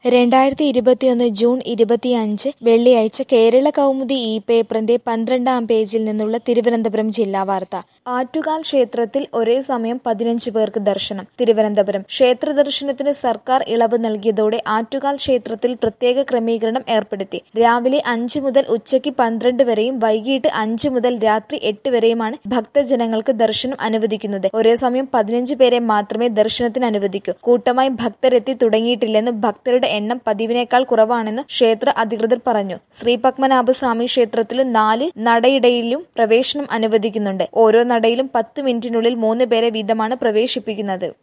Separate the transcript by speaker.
Speaker 1: രണ്ടായിരത്തി ഇരുപത്തിയൊന്ന് ജൂൺ ഇരുപത്തിയഞ്ച് വെള്ളിയാഴ്ച കേരള കൗമുദി ഈ പേപ്പറിന്റെ പന്ത്രണ്ടാം പേജിൽ നിന്നുള്ള തിരുവനന്തപുരം ജില്ലാ വാർത്ത ആറ്റുകാൽ ക്ഷേത്രത്തിൽ ഒരേ സമയം പതിനഞ്ച് പേർക്ക് ദർശനം തിരുവനന്തപുരം ക്ഷേത്ര ദർശനത്തിന് സർക്കാർ ഇളവ് നൽകിയതോടെ ആറ്റുകാൽ ക്ഷേത്രത്തിൽ പ്രത്യേക ക്രമീകരണം ഏർപ്പെടുത്തി രാവിലെ അഞ്ച് മുതൽ ഉച്ചയ്ക്ക് പന്ത്രണ്ട് വരെയും വൈകിട്ട് അഞ്ച് മുതൽ രാത്രി എട്ട് വരെയുമാണ് ഭക്തജനങ്ങൾക്ക് ദർശനം അനുവദിക്കുന്നത് ഒരേ സമയം പതിനഞ്ച് പേരെ മാത്രമേ ദർശനത്തിന് അനുവദിക്കൂ കൂട്ടമായി ഭക്തരെത്തി തുടങ്ങിയിട്ടില്ലെന്ന് ഭക്തരുടെ എണ്ണം പതിവിനേക്കാൾ കുറവാണെന്ന് ക്ഷേത്ര അധികൃതർ പറഞ്ഞു ശ്രീ പത്മനാഭ സ്വാമി ക്ഷേത്രത്തിൽ നാല് നടയിടയിലും പ്രവേശനം അനുവദിക്കുന്നുണ്ട് ഓരോ നടയിലും പത്ത് മിനിറ്റിനുള്ളിൽ മൂന്ന് പേരെ വീതമാണ് പ്രവേശിപ്പിക്കുന്നത്